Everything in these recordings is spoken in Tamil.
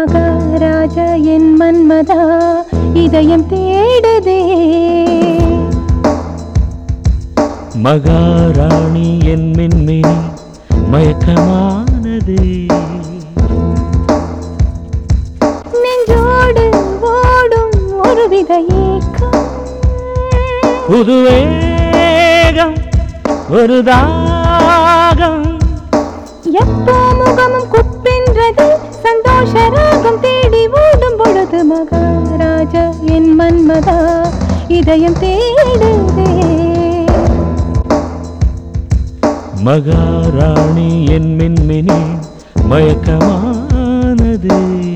மகாராஜா என் மன்மதா இதயம் தேடுதே மகாராணி என் மின்மினி மயக்கமானது நெஞ்சோடு ஓடும் ஒருவித ஏக்கம் புதுவேகம் ஒரு தாகம் எப்போ முகமும் குப்பென்றது சந்தோஷ ராகம் தேடி ஓடும் பொழுது மகாராஜா என் மன்மதா இதயம் தேடுதே மகாராணி என் மின்மினி மயக்கமானது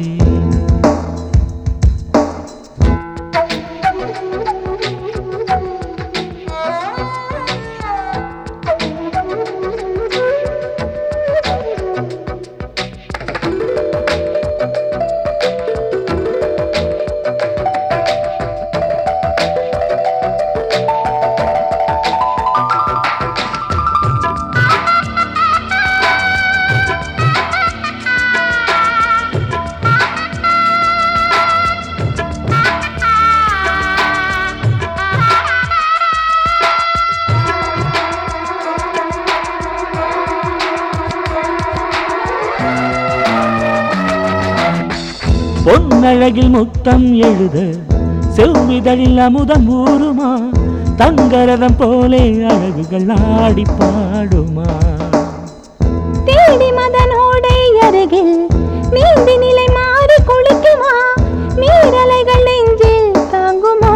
பொன்னழகில் முத்தம் எழுத செவ்விதழில் அமுதம் ஊறுமா தங்கரதம் போலே அழகுகள் ஆடி பாடுமா தேடி மதனோடை அருகில் நீந்தி நிலை மாறி குளிக்குமா நீரலைகள் நெஞ்சில் தாங்குமா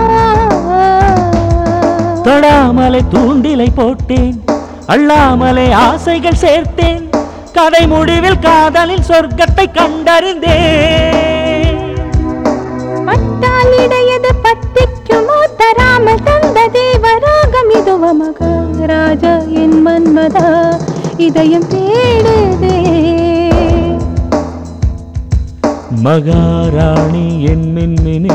தொடாமலை தூண்டிலை போட்டேன் அள்ளாமலே ஆசைகள் சேர்த்தேன் கதை முடிவில் காதலில் சொர்க்கத்தை கண்டறிந்தேன் பட்டால் இடையது பத்திக்குமோ தராமல் தந்த தேவராகம் இதுவ மகாராஜா என் மன்மதா இதயம் தேடுதே மகாராணி என் மின்மினி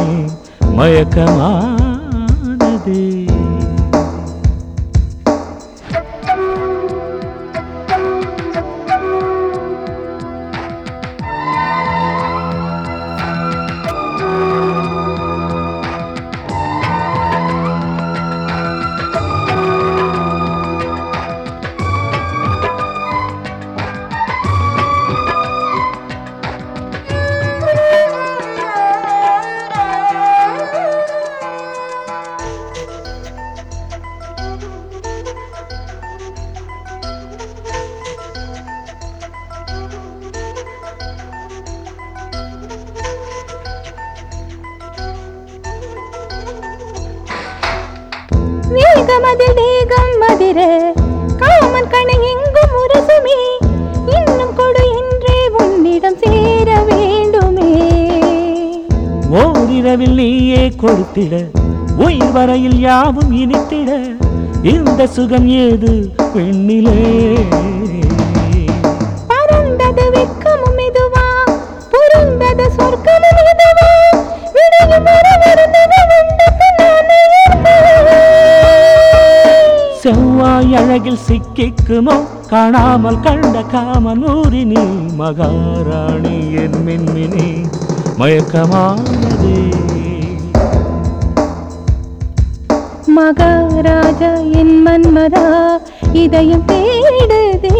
மயக்கமானது வேகமதில் தேகம் மதிர காமன் கணை எங்கும் உரசுமே இன்னும் கொடு என்றே உன்னிடம் சேர வேண்டுமே ஓரிரவில் நீயே கொடுத்திட உயிர் வரையில் யாவும் இனித்திட இந்த சுகம் ஏது பெண்ணிலே பறந்தது வெட்கமும் இதுவா புரிந்தது சொர்க்கமும் இதுவா விடையும் வரவிருந்தது உண்டுக்கு நானே இருப்பேன். செவ்வாய் அழகில் சிக்கிக்குமோ காணாமல் கண்ட காமனூரி நீ மகாராணி என் மின்மினி மயக்கமானதே மகாராஜா என் மன்மதா இதயம் தேடுதே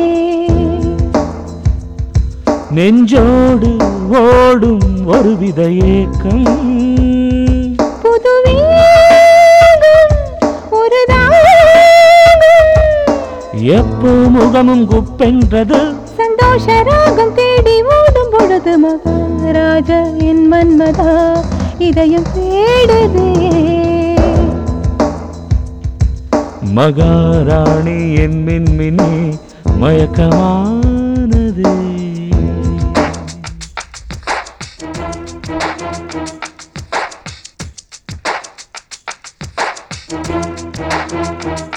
நெஞ்சோடு ஓடும் ஒருவித ஏக்கம் புது வேகம் ஒரு தாகம் எப்போ முகமும் குப்பென்றது சந்தோஷ ராகம் தேடி ஓடும் பொழுது மகாராஜா என் மன்மதா இதயம் தேடுதே மகாராணி என் மின்மினி மயக்கமானது Thank you.